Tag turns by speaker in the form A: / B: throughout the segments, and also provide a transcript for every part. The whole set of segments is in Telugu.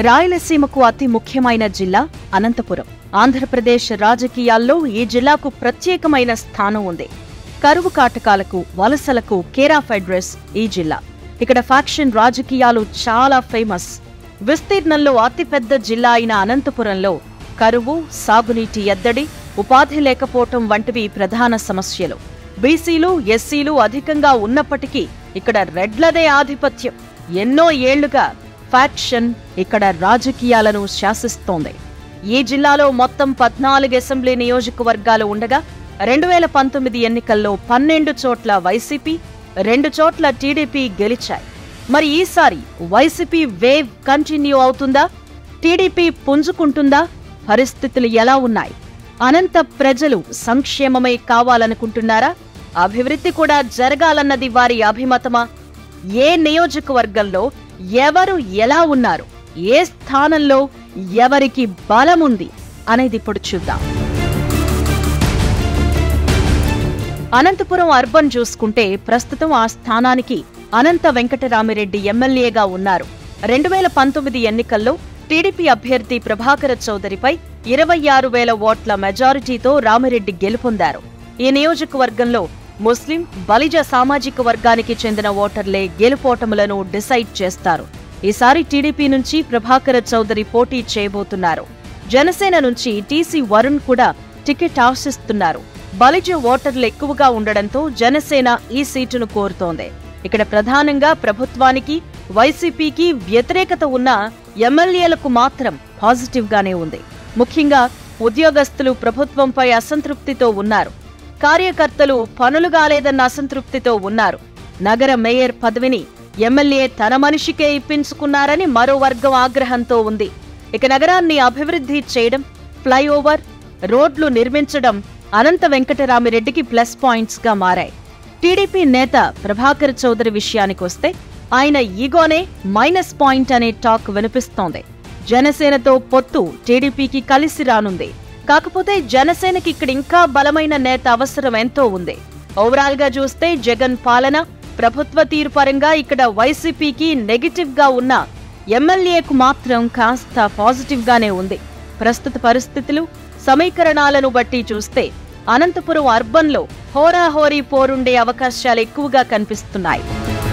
A: రాయలసీమకు అతి ముఖ్యమైన జిల్లా అనంతపురం ఆంధ్రప్రదేశ్ రాజకీయాల్లో ఈ జిల్లాకు ప్రత్యేకమైన స్థానం ఉంది కరువు కాటకాలకు వలసలకు కేరాఫ్ అడ్రస్ ఈ జిల్లా ఇక్కడ ఫ్యాక్షన్ రాజకీయాలు చాలా ఫేమస్ విస్తీర్ణంలో అతిపెద్ద జిల్లా అయిన అనంతపురంలో కరువు సాగునీటి ఎద్దడి ఉపాధి లేకపోవటం వంటివి ప్రధాన సమస్యలు బీసీలు ఎస్సీలు అధికంగా ఉన్నప్పటికీ ఇక్కడ రెడ్లదే ఆధిపత్యం ఎన్నో ఏళ్లుగా ఫ్యాక్షన్ ఇక్కడ రాజకీయాలను శాసిస్తోంది ఈ జిల్లాలో మొత్తం పద్నాలుగు అసెంబ్లీ నియోజకవర్గాలు ఉండగా రెండు వేల పంతొమ్మిది ఎన్నికల్లో పన్నెండు చోట్ల వైసీపీ రెండు చోట్ల టీడీపీ గెలిచాయి మరి ఈసారి వైసీపీ వేవ్ కంటిన్యూ అవుతుందా టీడీపీ పుంజుకుంటుందా పరిస్థితులు ఎలా ఉన్నాయి అనంత ప్రజలు సంక్షేమమే కావాలనుకుంటున్నారా అభివృద్ధి కూడా జరగాలన్నది వారి అభిమతమా ఏ నియోజకవర్గంలో ఎవరు ఎలా ఉన్నారు ఏ స్థానంలో ఎవరికి బలముంది అనేది ఇప్పుడు చూద్దాం అనంతపురం అర్బన్ చూసుకుంటే ప్రస్తుతం ఆ స్థానానికి అనంత వెంకటరామిరెడ్డి ఎమ్మెల్యేగా ఉన్నారు రెండు వేల పంతొమ్మిది ఎన్నికల్లో టీడీపీ అభ్యర్థి ప్రభాకర చౌదరిపై ఇరవై ఆరు వేల ఓట్ల మెజారిటీతో రామిరెడ్డి గెలుపొందారు ఈ నియోజకవర్గంలో ముస్లిం బలిజ సామాజిక వర్గానికి చెందిన ఓటర్లే గెలుపోటములను డిసైడ్ చేస్తారు ఈసారి టీడీపీ నుంచి ప్రభాకర చౌదరి పోటీ చేయబోతున్నారు జనసేన నుంచి టీసీ వరుణ్ కూడా టికెట్ ఆశిస్తున్నారు బలిజ ఓటర్లు ఎక్కువగా ఉండడంతో జనసేన ఈ సీటును కోరుతోంది ఇక్కడ ప్రధానంగా ప్రభుత్వానికి వైసీపీకి వ్యతిరేకత ఉన్న ఎమ్మెల్యేలకు మాత్రం పాజిటివ్ గానే ఉంది ముఖ్యంగా ఉద్యోగస్తులు ప్రభుత్వంపై అసంతృప్తితో ఉన్నారు కార్యకర్తలు పనులు కాలేదన్న అసంతృప్తితో ఉన్నారు నగర మేయర్ పదవిని ఎమ్మెల్యే తన మనిషికే ఇప్పించుకున్నారని మరో వర్గం ఆగ్రహంతో ఉంది ఇక నగరాన్ని అభివృద్ధి చేయడం ఫ్లైఓవర్ రోడ్లు నిర్మించడం అనంత వెంకటరామిరెడ్డికి ప్లస్ పాయింట్స్ గా మారాయి టీడీపీ నేత ప్రభాకర్ చౌదరి విషయానికొస్తే ఆయన ఈగోనే మైనస్ పాయింట్ అనే టాక్ వినిపిస్తోంది జనసేనతో పొత్తు టీడీపీకి కలిసి రానుంది కాకపోతే జనసేనకి ఇక్కడ ఇంకా బలమైన నేత అవసరం ఎంతో ఉంది ఓవరాల్ గా చూస్తే జగన్ పాలన ప్రభుత్వ తీరు పరంగా ఇక్కడ వైసీపీకి నెగిటివ్ గా ఉన్న ఎమ్మెల్యేకు మాత్రం కాస్త పాజిటివ్ గానే ఉంది ప్రస్తుత పరిస్థితులు సమీకరణాలను బట్టి చూస్తే అనంతపురం అర్బన్లో హోరాహోరీ పోరుండే అవకాశాలు ఎక్కువగా కనిపిస్తున్నాయి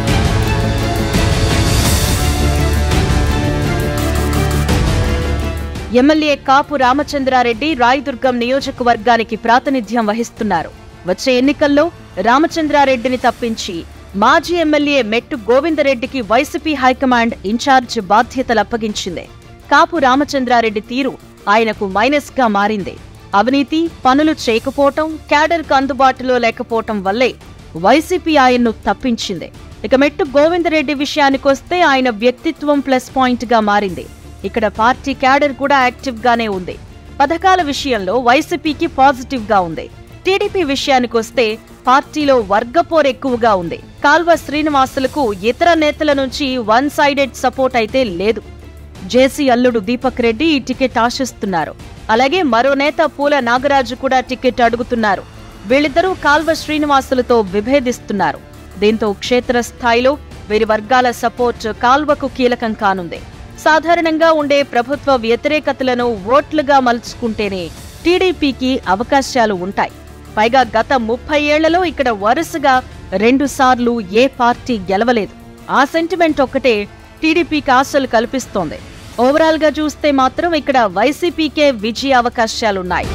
A: ఎమ్మెల్యే కాపు రామచంద్రారెడ్డి రాయదుర్గం నియోజకవర్గానికి ప్రాతినిధ్యం వహిస్తున్నారు వచ్చే ఎన్నికల్లో రామచంద్రారెడ్డిని తప్పించి మాజీ ఎమ్మెల్యే మెట్టు గోవిందరెడ్డికి వైసీపీ హైకమాండ్ ఇన్ఛార్జ్ బాధ్యతలు అప్పగించింది కాపు రామచంద్రారెడ్డి తీరు ఆయనకు మైనస్ గా మారింది అవినీతి పనులు చేయకపోవటం క్యాడర్కు అందుబాటులో లేకపోవటం వల్లే వైసీపీ ఆయన్ను తప్పించింది ఇక మెట్టు గోవిందరెడ్డి విషయానికొస్తే ఆయన వ్యక్తిత్వం ప్లస్ పాయింట్ గా మారింది ఇక్కడ పార్టీ క్యాడర్ కూడా యాక్టివ్ గానే ఉంది పథకాల విషయంలో వైసీపీకి పాజిటివ్ గా ఉంది టీడీపీ విషయానికొస్తే పార్టీలో వర్గపోర్ ఎక్కువగా ఉంది కాల్వ శ్రీనివాసులకు ఇతర నేతల నుంచి వన్ సైడెడ్ సపోర్ట్ అయితే లేదు జేసీ అల్లుడు దీపక్ రెడ్డి ఈ టికెట్ ఆశిస్తున్నారు అలాగే మరో నేత పూల నాగరాజు కూడా టికెట్ అడుగుతున్నారు వీళ్ళిద్దరూ కాల్వ శ్రీనివాసులతో విభేదిస్తున్నారు దీంతో క్షేత్రస్థాయిలో వీరి వర్గాల సపోర్ట్ కాల్వకు కీలకం కానుంది సాధారణంగా ఉండే ప్రభుత్వ వ్యతిరేకతలను ఓట్లుగా మలుచుకుంటేనే టీడీపీకి అవకాశాలు ఉంటాయి పైగా గత ముప్పై ఏళ్లలో ఇక్కడ వరుసగా రెండుసార్లు ఏ పార్టీ గెలవలేదు ఆ సెంటిమెంట్ ఒక్కటే టీడీపీకి ఆశలు కల్పిస్తోంది ఓవరాల్ గా చూస్తే మాత్రం ఇక్కడ వైసీపీకే విజయ అవకాశాలున్నాయి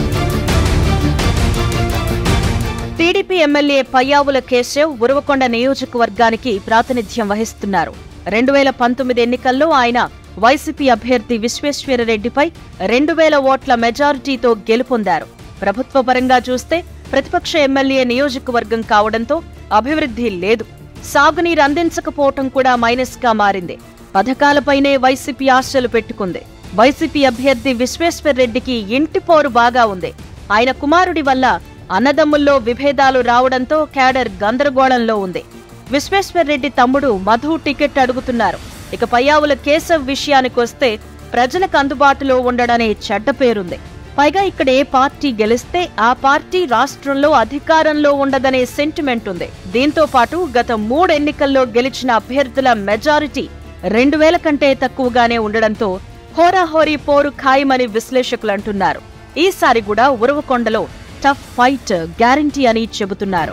A: టీడీపీ ఎమ్మెల్యే పయ్యావుల కేశవ్ ఉరవకొండ నియోజకవర్గానికి ప్రాతినిధ్యం వహిస్తున్నారు రెండు వేల పంతొమ్మిది ఎన్నికల్లో ఆయన వైసీపీ అభ్యర్థి విశ్వేశ్వరరెడ్డిపై రెండు వేల ఓట్ల మెజారిటీతో గెలుపొందారు ప్రభుత్వ పరంగా చూస్తే ప్రతిపక్ష ఎమ్మెల్యే నియోజకవర్గం కావడంతో అభివృద్ధి లేదు సాగునీరు అందించకపోవటం కూడా మైనస్ గా మారింది పథకాలపైనే వైసీపీ ఆశలు పెట్టుకుంది వైసీపీ అభ్యర్థి విశ్వేశ్వరరెడ్డికి ఇంటి పోరు బాగా ఉంది ఆయన కుమారుడి వల్ల అన్నదమ్ముల్లో విభేదాలు రావడంతో క్యాడర్ గందరగోళంలో ఉంది విశ్వేశ్వరరెడ్డి తమ్ముడు మధు టికెట్ అడుగుతున్నారు ఇక పయ్యావుల కేశవ్ విషయానికొస్తే ప్రజలకు అందుబాటులో ఉండడనే చెడ్డ పేరుంది పైగా ఇక్కడ ఏ పార్టీ గెలిస్తే ఆ పార్టీ రాష్ట్రంలో అధికారంలో ఉండదనే సెంటిమెంట్ ఉంది దీంతో పాటు గత మూడెన్నికల్లో గెలిచిన అభ్యర్థుల మెజారిటీ రెండు వేల కంటే తక్కువగానే ఉండడంతో హోరాహోరీ పోరు ఖాయమని విశ్లేషకులు అంటున్నారు ఈసారి కూడా ఉరవకొండలో టఫ్ ఫైట్ గ్యారంటీ అని చెబుతున్నారు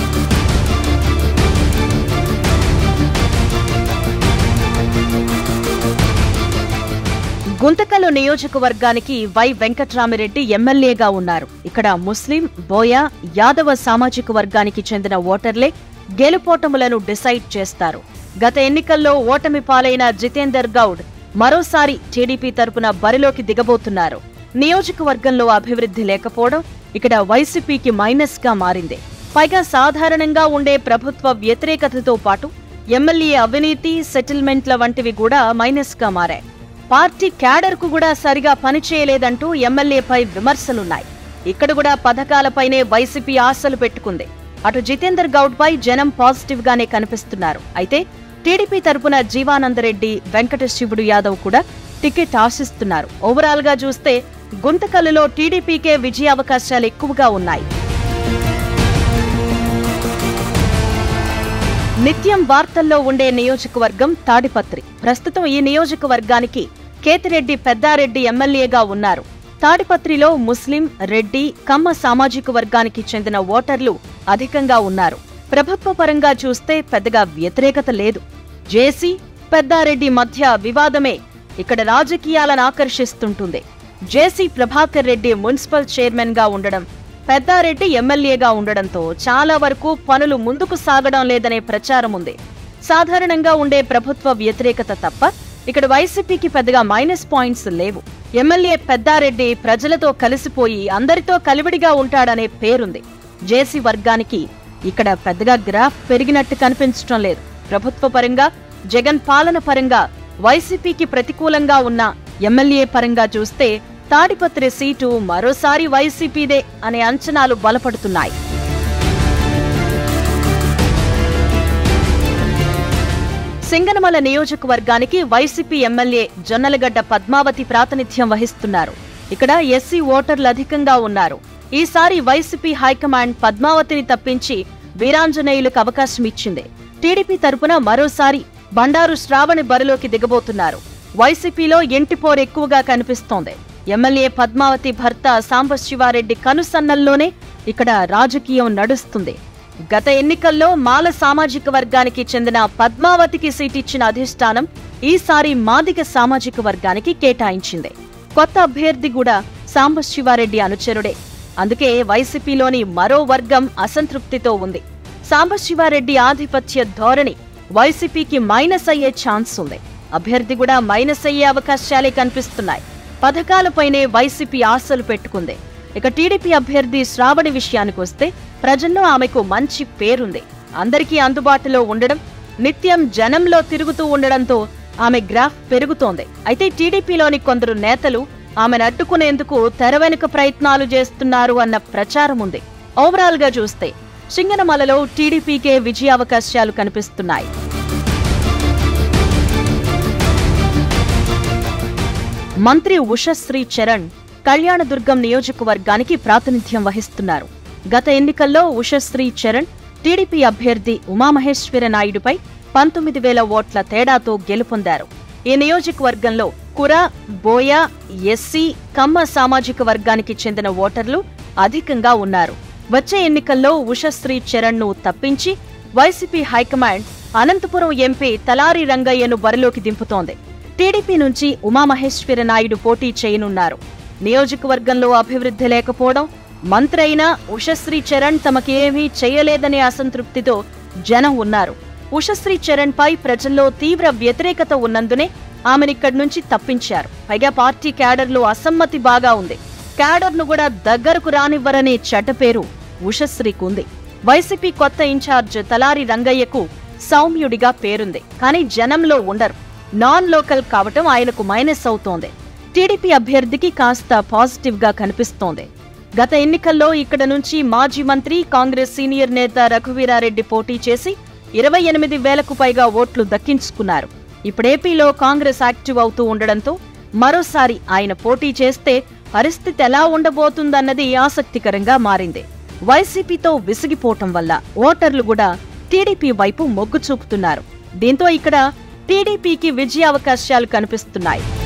A: గుంతకల్లు నియోజకవర్గానికి వై వెంకట్రామిరెడ్డి ఎమ్మెల్యేగా ఉన్నారు ఇక్కడ ముస్లిం బోయా యాదవ సామాజిక వర్గానికి చెందిన ఓటర్లే గెలుపోటములను డిసైడ్ చేస్తారు గత ఎన్నికల్లో ఓటమి పాలైన జితేందర్ గౌడ్ మరోసారి టీడీపీ తరపున బరిలోకి దిగబోతున్నారు నియోజకవర్గంలో అభివృద్ధి లేకపోవడం ఇక్కడ వైసీపీకి మైనస్ గా మారింది పైగా సాధారణంగా ఉండే ప్రభుత్వ వ్యతిరేకతతో పాటు ఎమ్మెల్యే అవినీతి సెటిల్మెంట్ల వంటివి కూడా మైనస్ గా మారాయి పార్టీ క్యాడర్ కు కూడా సరిగా పనిచేయలేదంటూ ఎమ్మెల్యేపై విమర్శలున్నాయి ఇక్కడ కూడా పథకాలపైనే వైసీపీ ఆశలు పెట్టుకుంది అటు జితేందర్ గౌడ్ పై జనం పాజిటివ్ గానే కనిపిస్తున్నారు అయితే టీడీపీ తరపున జీవానందరెడ్డి వెంకట శివుడు యాదవ్ కూడా టికెట్ ఆశిస్తున్నారు ఓవరాల్ గా చూస్తే గుంతకల్లులో టీడీపీకే విజయ అవకాశాలు ఎక్కువగా ఉన్నాయి నిత్యం వార్తల్లో ఉండే నియోజకవర్గం తాడిపత్రి ప్రస్తుతం ఈ నియోజకవర్గానికి కేతిరెడ్డి పెద్దారెడ్డి ఎమ్మెల్యేగా ఉన్నారు తాడిపత్రిలో ముస్లిం రెడ్డి కమ్మ సామాజిక వర్గానికి చెందిన ఓటర్లు అధికంగా ఉన్నారు ప్రభుత్వ పరంగా చూస్తే పెద్దగా వ్యతిరేకత లేదు జేసీ పెద్దారెడ్డి మధ్య వివాదమే ఇక్కడ రాజకీయాలను ఆకర్షిస్తుంటుంది JC Prabhakar Reddy municipal chairman గా ఉండడం పెద్దారెడ్డి ఎమ్మెల్యేగా ఉండడంతో చాలా వరకు పనులు ముందుకు సాగడం లేదనే ప్రచారం ఉంది సాధారణంగా ఉండే ప్రభుత్వ వ్యతిరేకత తప్ప ఇక్కడ వైసీపీకి పెద్దగా మైనస్ పాయింట్స్ లేవు ఎమ్మెల్యే పెద్దారెడ్డి ప్రజలతో కలిసిపోయి అందరితో కలివిడిగా ఉంటాడనే పేరుంది జేసీ వర్గానికి ఇక్కడ పెద్దగా గ్రాఫ్ పెరిగినట్టు కనిపించడం లేదు ప్రభుత్వ పరంగా జగన్ పాలన పరంగా వైసీపీకి ప్రతికూలంగా ఉన్న ఎమ్మెల్యే పరంగా చూస్తే తాడిపత్రి సీటు మరోసారి వైసీపీదే అనే అంచనాలు బలపడుతున్నాయి సింగనమల నియోజకవర్గానికి వైసీపీ ఎమ్మెల్యే జొన్నలగడ్డ పద్మావతి ప్రాతినిధ్యం వహిస్తున్నారు ఇక్కడ ఎస్సీ ఓటర్లు అధికంగా ఉన్నారు ఈసారి వైసీపీ హైకమాండ్ పద్మావతిని తప్పించి వీరాంజనేయులకు అవకాశం ఇచ్చింది టీడీపీ తరపున మరోసారి బండారు శ్రావణి బరిలోకి దిగబోతున్నారు వైసీపీలో ఎంటిపోరు ఎక్కువగా కనిపిస్తోంది ఎమ్మెల్యే పద్మావతి భర్త సాంబశివారెడ్డి కనుసన్నల్లోనే ఇక్కడ రాజకీయం నడుస్తుంది గత ఎన్నికల్లో మాల సామాజిక వర్గానికి చెందిన పద్మావతికి సీటిచ్చిన అధిష్టానం ఈసారి మాదిగ సామాజిక వర్గానికి కేటాయించింది కొత్త అభ్యర్థి కూడా సాంబశివారెడ్డి అనుచరుడే అందుకే వైసీపీలోని మరో వర్గం అసంతృప్తితో ఉంది సాంబశివారెడ్డి ఆధిపత్య ధోరణి వైసీపీకి మైనస్ అయ్యే ఛాన్స్ ఉంది అభ్యర్థి కూడా మైనస్ అయ్యే అవకాశాలే కనిపిస్తున్నాయి పథకాలపైనే వైసీపీ ఆశలు పెట్టుకుంది ఇక టీడీపీ అభ్యర్థి శ్రావణి విషయానికి వస్తే ప్రజల్లో ఆమెకు మంచి పేరుంది అందరికీ అందుబాటులో ఉండడం నిత్యం జనంలో తిరుగుతూ ఉండడంతో ఆమె గ్రాఫ్ పెరుగుతోంది అయితే టీడీపీలోని కొందరు నేతలు ఆమెను అడ్డుకునేందుకు తెర వెనుక ప్రయత్నాలు చేస్తున్నారు అన్న ప్రచారం ఉంది ఓవరాల్ గా చూస్తే సింగనమలలో టీడీపీకే విజయావకాశాలు కనిపిస్తున్నాయి మంత్రి ఉషశ్రీ చరణ్ కళ్యాణదుర్గం నియోజకవర్గానికి ప్రాతినిధ్యం వహిస్తున్నారు గత ఎన్నికల్లో ఉషశ్రీ చరణ్ టీడీపీ అభ్యర్థి ఉమామహేశ్వర నాయుడుపై పంతొమ్మిది వేల ఓట్ల తేడాతో గెలుపొందారు ఈ నియోజకవర్గంలో కుర బోయ ఎస్సీ కమ్మ సామాజిక వర్గానికి చెందిన ఓటర్లు అధికంగా ఉన్నారు వచ్చే ఎన్నికల్లో ఉషశ్రీ చరణ్ ను తప్పించి YCP high command Anantapuram MP Talari రంగయ్యను బరిలోకి దింపుతోంది టీడీపీ నుంచి ఉమామహేశ్వర నాయుడు పోటీ చేయనున్నారు నియోజకవర్గంలో అభివృద్ధి లేకపోవడం మంత్రి అయిన ఉషశ్రీ చరణ్ తమకేమీ చేయలేదనే అసంతృప్తితో జనం ఉన్నారు ఉషశ్రీ చరణ్ పై ప్రజల్లో తీవ్ర వ్యతిరేకత ఉన్నందునే ఆమెనిక్కడి నుంచి తప్పించారు పైగా పార్టీ క్యాడర్లో అసమ్మతి బాగా ఉంది క్యాడర్ను కూడా దగ్గరకు రానివ్వరనే చెడ్డ పేరు ఉషశ్రీకి ఉంది వైసీపీ కొత్త ఇన్ఛార్జ్ తలారి రంగయ్యకు సౌమ్యుడిగా పేరుంది కానీ జనంలో ఉండరు నాన్ లోకల్ కావటం ఆయనకు మైనస్ అవుతోంది టీడీపీ అభ్యర్థికి కాస్త పాజిటివ్ గా కనిపిస్తోంది గత ఎన్నికల్లో ఇక్కడ నుంచి మాజీ మంత్రి కాంగ్రెస్ సీనియర్ నేత రఘువీరారెడ్డి పోటీ చేసి ఇరవై ఎనిమిది వేలకు పైగా ఓట్లు దక్కించుకున్నారు ఇప్పుడేపీలో కాంగ్రెస్ యాక్టివ్ అవుతూ ఉండడంతో మరోసారి ఆయన పోటీ చేస్తే పరిస్థితి ఎలా ఉండబోతుందన్నది ఆసక్తికరంగా మారింది వైసీపీతో విసిగిపోవటం వల్ల ఓటర్లు కూడా టీడీపీ వైపు మొగ్గు చూపుతున్నారు దీంతో ఇక్కడ టీడీపీకి విజయావకాశాలు కనిపిస్తున్నాయి